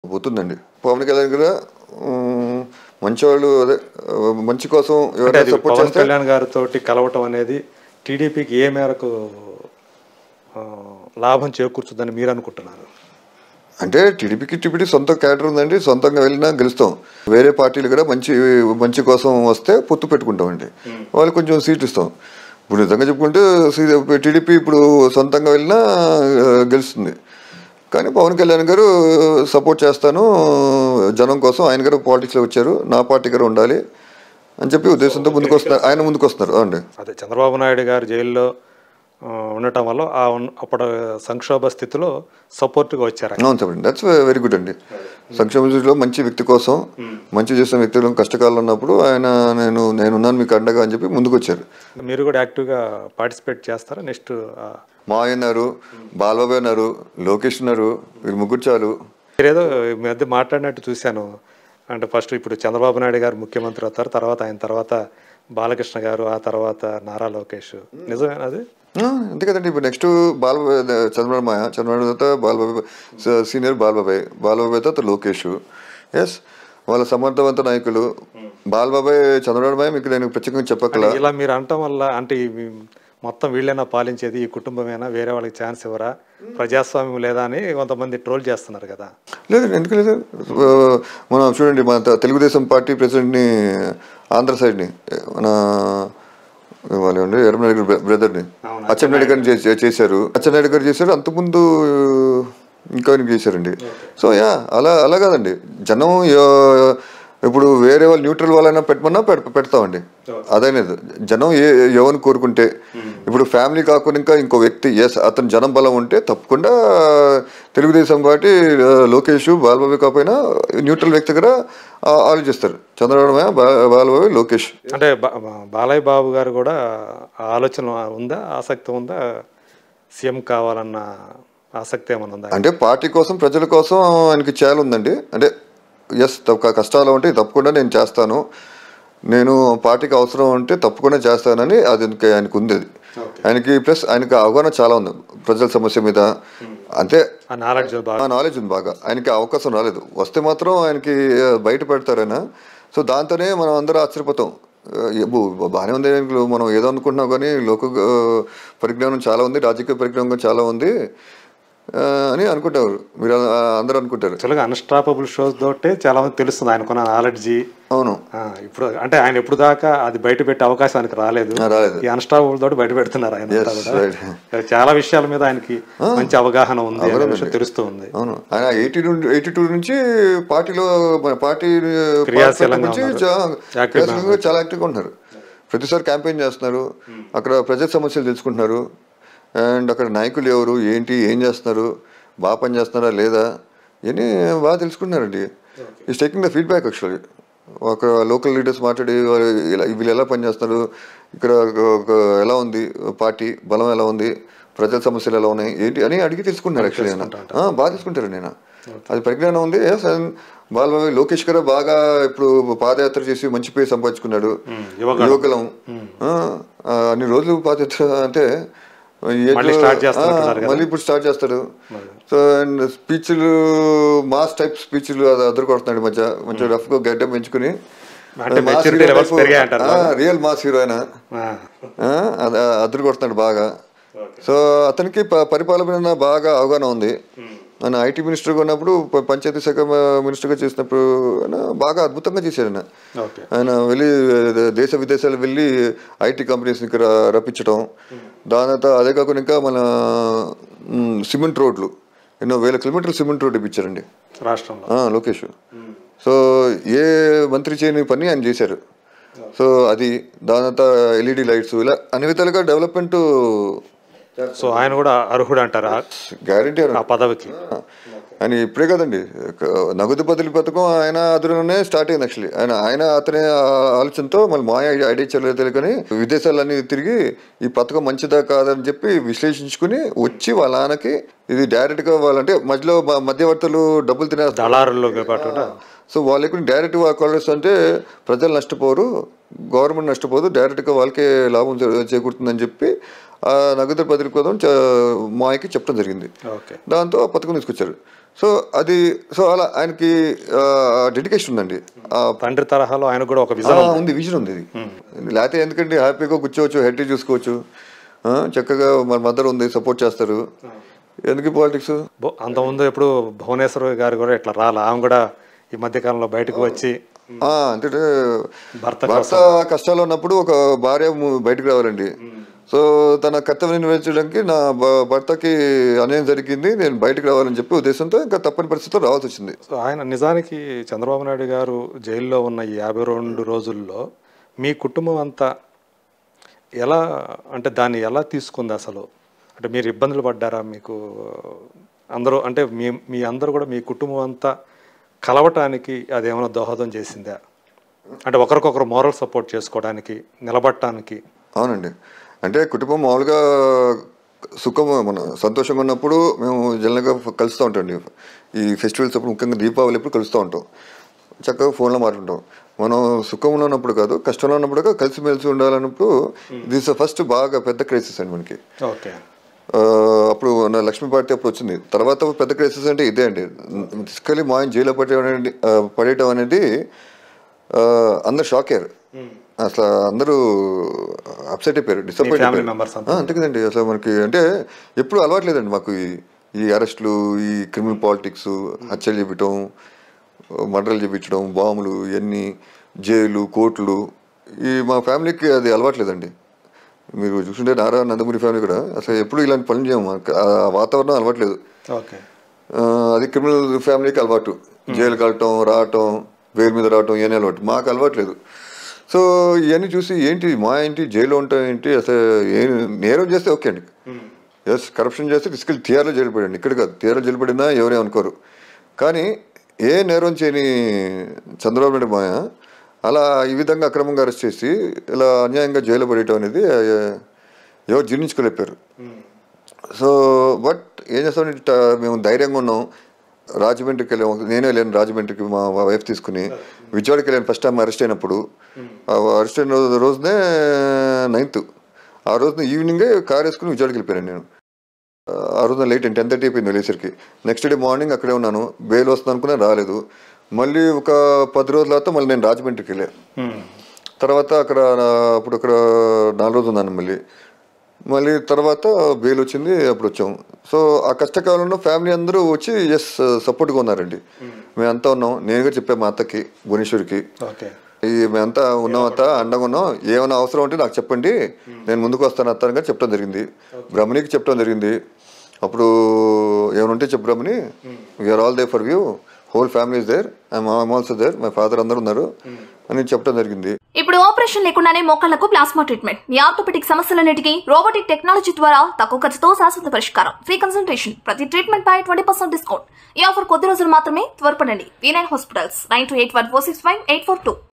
పోతుందండి పవన్ కళ్యాణ్ కూడా ఉమ్, మంచివాళ్ళు అదే ఆ, మంచి కోసం అంటే ఎవరైనా అది సపోర్ట్ పవన్ చేస్తే కళ్యాణ్ గారితో కలవటం అనేది టీడీపీకి ఏ మేరకు ఆ, లాభం చేకూర్చుందని మీరు అనుకుంటున్నారు అంటే టీడీపీకి టీడీపీ సొంత క్యాడర్ ఉందండి సొంతంగా వెళ్ళినా గెలుస్తాం వేరే పార్టీలు కూడా మంచి మంచి కోసం వస్తే పొత్తు పెట్టుకుంటామండి వాళ్ళు కొంచెం సీట్లు ఇస్తాం ఇప్పుడు నిజంగా చెప్పుకుంటే టీడీపీ ఇప్పుడు సొంతంగా వెళ్ళినా ఆ, గెలుస్తుంది కానీ పవన్ కళ్యాణ్ గారు సపోర్ట్ చేస్తాను జనం కోసం ఆయన గారు పాలిటిక్స్లో వచ్చారు నా పార్టీ గారు ఉండాలి అని చెప్పి ఉద్దేశంతో ముందుకు వస్తున్నారు ఆయన ముందుకు వస్తున్నారు అండి అదే చంద్రబాబు నాయుడు గారు జైల్లో ఆ, ఉండటం వల్ల ఆ ఉన్న- అప్పుడు సంక్షోభ స్థితిలో సపోర్ట్గా వచ్చారు ఆయన. అవును చెప్పండి దట్స్ వెరీ గుడ్ అండి సంక్షేమ దృష్టిలో మంచి వ్యక్తి కోసం మంచి చేసిన వ్యక్తులు కష్టకాలం ఉన్నప్పుడు ఆయన నేను నేనున్నాను మీకు అండగా అని చెప్పి ముందుకు వచ్చారు మీరు కూడా యాక్టివ్గా పార్టిసిపేట్ చేస్తారా నెక్స్ట్ మా ఆయన ఉన్నారు బాలబాబు ఉన్నారు లోకేష్ ఉన్నారు వీరు ముగ్గురు చాలు మీరేదో ఈ మధ్య మాట్లాడినట్టు చూశాను అంటే ఫస్ట్ ఇప్పుడు చంద్రబాబు నాయుడు గారు ముఖ్యమంత్రి అవుతారు తర్వాత ఆయన తర్వాత బాలకృష్ణ గారు ఆ తర్వాత నారా లోకేష్ నిజమేనా అది ఆ, అంతే కదండి ఇప్పుడు నెక్స్ట్ బాలబాబు చంద్రబాబు మాయ చంద్రబాబు తర్వాత బాలబాబు స- సీనియర్ బాలబాబాయ్ బాలబాబాయ్ తర్వాత లోకేష్ ఎస్ వాళ్ళ సమర్థవంత నాయకులు బాలబాబాయ్ చంద్రబాబు మాయ మీకు నేను ప్రత్యేకంగా చెప్పకలా ఇలా మీరు అనటం వల్ల అంటే ఇవి మొత్తం వీళ్ళైనా పాలించేది ఈ కుటుంబమేనా వేరే వాళ్ళకి ఛాన్స్ ఇవ్వరా ప్రజాస్వామ్యం లేదా అని కొంతమంది ట్రోల్ చేస్తున్నారు కదా లేదు ఎందుకు లేదు ఆ, మనం చూడండి మన త- తెలుగుదేశం పార్టీ ప్రెసిడెంట్ని ఆంధ్ర సైడ్ని మన వాళ్ళు అండి ఎర్రమనాయుడు గారి బ్రదర్ని అచ్చెన్నాయుడు గారిని చేసి- చేశారు అచ్చెన్నాయుడు గారు చేశారు అంతకుముందు ఇంకా ఆయనకి చేశారండి సో యా అలా అలా కాదండి జనం యో- ఇప్పుడు వేరే వాళ్ళు న్యూట్రల్ వాళ్ళైనా పెట్టమన్నా పెడ పెడతామండి అదనేది జనం ఏ ఎవరిని కోరుకుంటే ఇప్పుడు ఫ్యామిలీ కాకుండా ఇంకా ఇంకో వ్యక్తి ఎస్ అతను జనం బలం ఉంటే తప్పకుండా తెలుగుదేశం పార్టీ ఆ, లోకేష్ బాలబాబు కాకపోయినా న్యూట్రల్ వ్యక్తి కూడా ఆ- ఆలోచిస్తారు చంద్రబాబు నాయుడు, బా బాలబాబు లోకేష్ అంటే బా- బా- బాలయ్య బాబు గారు కూడా ఆ ఆలోచన ఉందా ఆసక్తి ఉందా సీఎం కావాలన్న ఆసక్తి ఏమైనా ఉందా అంటే పార్టీ కోసం ప్రజల కోసం ఆయనకి చేయాలి ఉందండి అంటే ఎస్ కష్టాలు ఉంటే తప్పకుండా నేను చేస్తాను నేను పార్టీకి అవసరం ఉంటే తప్పకుండా చేస్తానని అది ఇంకా ఆయనకు ఉంది అది ఆయనకి ప్లస్ ఆయనకి అవగాహన చాలా ఉంది ప్రజల సమస్య మీద అంతే ఆ నాలెడ్జ్ బాగా ఆ నాలెడ్జ్ ఉంది బాగా ఆయనకి అవకాశం రాలేదు వస్తే మాత్రం ఆయనకి ఆ, బయట పెడతారు ఆయన సో దాంతోనే మనం అందరూ ఆశ్చర్యపోతాం ఆ, ఏబో, బాగానే ఉంది ఆయనకు మనం ఏదో అనుకుంటున్నాం కానీ లోక ఆ, పరిజ్ఞానం చాలా ఉంది రాజకీయ పరిజ్ఞానం కూడా చాలా ఉంది ఆ, అని అనుకుంటారు మీరు ఆ, అందరూ అనుకుంటారు యాక్చువల్గా అన్స్టాపబుల్ షోస్ తోటే చాలా మంది తెలుస్తుంది ఆయనకున్న నాలెడ్జీ అవును ఇప్పుడు అంటే ఆయన ఎప్పుడు దాకా అది బయట పెట్టే అవకాశం ఆయనకి రాలేదు ఆ, రాలేదు ఈ అన్స్టాపబుల్ తోటి బయట పెడుతున్నారు ఆయన అంతా Yes, కూడా right. చాలా విషయాల మీద ఆయనకి మంచి అవగాహన ఉంది అనే విషయం తెలుస్తూ ఉంది అవును ఆయన ఎయిటీ నుండి ఎయిటీ టూ నుంచి పార్టీలో మన పార్టీ క్రియాశీలంగా నుంచి ఉన్నారు. చా- Active క్రియాశీలంగా చాలా యాక్టివ్గా ఉన్నారు ప్రతిసారి క్యాంపెయిన్ చేస్తున్నారు అక్కడ ప్రజా సమస్యలు తెలుసుకుంటున్నారు అండ్ అక్కడ నాయకులు ఎవరు ఏంటి ఏం చేస్తున్నారు బాగా పని చేస్తున్నారా లేదా ఇవన్నీ బాగా తెలుసుకుంటున్నారండి is taking the feedback actually ఒక లోకల్ లీడర్స్ మాట్లాడి వాళ్ళు ఇలా వీళ్ళు ఎలా పనిచేస్తున్నారు ఇక్కడ ఒక- ఒక ఎలా ఉంది పార్టీ బలం ఎలా ఉంది ప్రజల సమస్యలు ఎలా ఉన్నాయి ఏంటి అని అడిగి తెలుసుకుంటున్నారు యాక్చువల్లీ ఆయన ఆ, బాగా తీసుకుంటారు నేను అది పరిజ్ఞానం ఉంది ఎస్ అండ్ బాలబాబు లోకేష్ గారు బాగా ఇప్పుడు పాదయాత్ర చేసి మంచి పేరు సంపాదించుకున్నాడు యువకులం ఆ, ఆ, అన్ని రోజులు పాదయాత్ర అంటే ఈ age మళ్ళీ లో- start చేస్తున్నట్టున్నారు ఆ, కదా. మళ్ళీ ఇప్పుడు స్టార్ట్ చేస్తాడు సో అండ్ స్పీచ్లు మాస్ టైప్ స్పీచ్లు అది అద్దరు కొడుతున్నాడు ఈ మధ్య మంచిగా రఫ్ గా గడ్డ పెంచుకుని అంటే maturity levels పెరిగాయంటారు రియల్ మాస్ హీరో ఆయన ఆ, ఆ, అది అద్దరు కొడుతున్నాడు బాగా సో అతనికి ప- పరిపాలన మీద బాగా అవగాహన ఉంది ఆయన ఐటీ మినిస్టర్గా ఉన్నప్పుడు ప- పంచాయతీ శాఖ మినిస్టర్గా చేసినప్పుడు ఆయన బాగా అద్భుతంగా చేశాడు ఆయన ఓకే ఆయన వెళ్ళి దే- దేశ విదేశాలు వెళ్ళి ఐటీ కంపెనీస్ ఇక్కడ రప్పించడం దాని తర్వాత అదే కాకుండా ఇంకా మన మ్, సిమెంట్ రోడ్లు ఎన్నో వేల కిలోమీటర్లు సిమెంట్ రోడ్ ఇప్పించారండి రాష్ట్రంలో ఆ, లోకేష్ సో ఏ మంత్రి చేయని పని ఆయన చేశారు సో అది దాని తర్వాత ఎల్ఈడి లైట్స్ ఇలా అన్ని విధాలుగా డెవలప్మెంట్ సో ఆయన కూడా అర్హుడు అంటారా గ్యారంటీ ఆ పదవికి ఆయన ఇప్పుడే కదండి క- నగదు బదిలీ పథకం ఆయన అదులోనే స్టార్ట్ అయింది యాక్చువల్లీ ఆయన ఆయన అతని ఆ- ఆలోచనతో మళ్ళీ మా ఐడియా చేయలేదు తెలియదు కానీ విదేశాలన్నీ తిరిగి ఈ పథకం మంచిదా కాదని చెప్పి విశ్లేషించుకుని వచ్చి వాళ్ళ నాన్నకి ఇది డైరెక్ట్గా వాళ్ళంటే మధ్యలో మ- మధ్యవర్తులు డబ్బులు తినేస్తారు దళారుల్లోకి కాకుండా సో వాళ్ళు ఎక్కువ డైరెక్ట్ కాలర్స్ అంటే ప్రజలు నష్టపోరు గవర్నమెంట్ నష్టపోదు డైరెక్ట్గా వాళ్ళకే లాభం చే- చేకూరుతుందని చెప్పి ఆ నగదు పత్రిక కోసం చ- మాయకి చెప్పడం జరిగింది ఓకే దాంతో ఆ పథకం తీసుకొచ్చారు సో అది సో అలా ఆయనకి డెడికేషన్ ఉందండి ఆ తండ్రి తరహాలో ఆయన కూడా ఒక ఆ, విజన్ ఉంది విజన్ ఉంది ఇది లేకపోతే ఎందుకంటే హ్యాపీగా కూర్చోవచ్చు హెడ్ చూసుకోవచ్చు ఆ, చక్కగా మన మదర్ ఉంది సపోర్ట్ చేస్తారు ఎందుకు పాలిటిక్స్ బో- అంతకుముందు ఎప్పుడు భువనేశ్వర్ గారు కూడా ఇట్లా రాలా ఆమె కూడా ఈ మధ్య కాలంలో బయటకు వచ్చి అంటే భర్త భర్త కష్టాలు ఉన్నప్పుడు ఒక భార్య ము- బయటకు రావాలండి సో తన కర్తవ్యం నెరవేర్చడానికి నా భ- భర్తకి అన్యాయం జరిగింది నేను బయటకు రావాలని చెప్పి ఉద్దేశంతో ఇంకా తప్పని పరిస్థితిలో రావాల్సి వచ్చింది సో ఆయన నిజానికి చంద్రబాబు నాయుడు గారు జైల్లో ఉన్న ఈ యాభై రెండు రోజుల్లో మీ కుటుంబం అంతా ఎలా అంటే దాన్ని ఎలా తీసుకుంది అసలు అంటే మీరు ఇబ్బందులు పడ్డారా మీకు అందరూ అంటే మీ మీ అందరూ కూడా మీ కుటుంబం అంతా కలవటానికి అదేమైనా దోహదం చేసిందా అంటే ఒకరికొకరు మోరల్ సపోర్ట్ చేసుకోవడానికి నిలబడటానికి అవునండి అంటే కుటుంబం మామూలుగా సుఖం మన సంతోషంగా ఉన్నప్పుడు మేము జనరల్గా కలుస్తూ ఉంటాం ఈ ఫెస్టివల్స్ అప్పుడు ముఖ్యంగా దీపావళి అప్పుడు కలుస్తూ ఉంటాం చక్కగా ఫోన్లో మాట్లాడుతాం మనం సుఖంలో ఉన్నప్పుడు కాదు కష్టంలో ఉన్నప్పుడు కాదు కలిసిమెలిసి ఉండాలన్నప్పుడు దిస్ ఫస్ట్ బాగా పెద్ద క్రైసిస్ అండి మనకి ఓకే ఆ, అప్పుడు నా లక్ష్మీ పార్టీ అప్పుడు వచ్చింది తర్వాత పెద్ద క్రైసిస్ అంటే ఇదే అండి తీసుకెళ్ళి మా ఆయన జైల్లో పడేయడం అనేది ఆ, పడేయటం అనేది ఆ, అందరు షాక్ అయ్యారు అసలు అందరూ అప్సెట్ అయిపోయారు డిసప్పాయింట్ family అయిపోయారు members ఆ, అంతే కదండి అసలు మనకి అంటే ఎప్పుడు అలవాట్లేదండి మాకు ఈ ఈ అరెస్టులు ఈ క్రిమినల్ పాలిటిక్స్ హత్యలు చేపించడం మర్డర్లు చేపించడం బాంబులు ఇవన్నీ జైలు కోర్టులు ఈ మా ఫ్యామిలీకి అది అలవాట్లేదండి మీరు చూస్తుంటే నారా నందమూరి ఫ్యామిలీ కూడా అసలు ఎప్పుడు ఇలాంటి పనులు చేయము మనకు ఆ వాతావరణం అలవాట్లేదు ఓకే ఆ, అది క్రిమినల్ ఫ్యామిలీకి అలవాటు జైలుకి వెళ్ళటం రావటం వేలు మీద రావటం ఇవన్నీ అలవాటు మాకు అలవాట్లేదు సో ఇవన్నీ చూసి ఏంటి మా ఏంటి జైల్లో ఉంటాం ఏంటి అసలు ఏం నేరం చేస్తే ఓకే అండి ఎస్ కరప్షన్ చేస్తే తీసుకెళ్ళి తీయాలో జైలుపడండి ఇక్కడ కాదు తీయాలో జైలుపడినా ఎవరే అనుకోరు కానీ ఏ నేరం చేయని చంద్రబాబు నాయుడు మాయ అలా ఈ విధంగా అక్రమంగా అరెస్ట్ చేసి ఇలా అన్యాయంగా జైలు పడేయటం అనేది ఆ, ఎవరు జీర్ణించుకోలేపారు సో బట్ ఏం చేస్తామంటే ఇట్ట మేము ధైర్యంగా ఉన్నాం రాజమండ్రికి వెళ్ళాము నేనే వెళ్ళాను రాజమండ్రికి మా మా వైఫ్ తీసుకుని విజయవాడకి వెళ్ళాను ఫస్ట్ టైం అరెస్ట్ అయినప్పుడు అరెస్ట్ అయిన రోజు రోజునే నైన్త్ ఆ రోజున ఈవినింగే కార్ వేసుకుని విజయవాడకి వెళ్ళిపోయాను నేను ఆ రోజున లేట్ టెన్ థర్టీ అయిపోయింది వెళ్ళేసరికి నెక్స్ట్ డే మార్నింగ్ అక్కడే ఉన్నాను బెయిల్ వస్తుంది అనుకున్నా రాలేదు మళ్ళీ ఒక పది రోజుల తర్వాత మళ్ళీ నేను రాజమండ్రికి వెళ్ళాను తర్వాత అక్కడ నా- అప్పుడు అక్కడ నాలుగు రోజులు ఉన్నాను మళ్ళీ మళ్ళీ తర్వాత బెయిల్ వచ్చింది అప్పుడు వచ్చాం సో ఆ కష్టకాలంలో ఫ్యామిలీ అందరూ వచ్చి ఎస్ సపోర్ట్గా ఉన్నారండి మేమంతా ఉన్నాం నేను కూడా చెప్పాను మా అత్తకి భువనేశ్వరికి ఓకే ఈ మేమంతా ఉన్నాం అత్త అండగా ఉన్నాం ఏమైనా అవసరం ఉంటే నాకు చెప్పండి నేను ముందుకు వస్తాను అత్త అని చెప్పడం జరిగింది బ్రహ్మణికి చెప్పడం జరిగింది అప్పుడు ఏమైనా ఉంటే చెప్పు Brahmani we're all there for you whole family is there I'm also there my father అందరు ఉన్నారు అని చెప్పడం జరిగింది ఇప్పుడు ఆపరేషన్ లేకుండానే మోకాళ్లకు ప్లాస్మా ట్రీట్మెంట్ మీ ఆర్థోపెటిక్ సమస్యలన్నిటికీ రోబోటిక్ టెక్నాలజీ ద్వారా తక్కువ ఖర్చుతో శాశ్వత పరిష్కారం ఫ్రీ కన్సల్టేషన్ ప్రతి ట్రీట్మెంట్ పై ట్వంటీ పర్సెంట్ డిస్కౌంట్ ఈ ఆఫర్ కొద్ది రోజులు మాత్రమే త్వరపడండి V nine hospitals nine two eight one four six five eight four two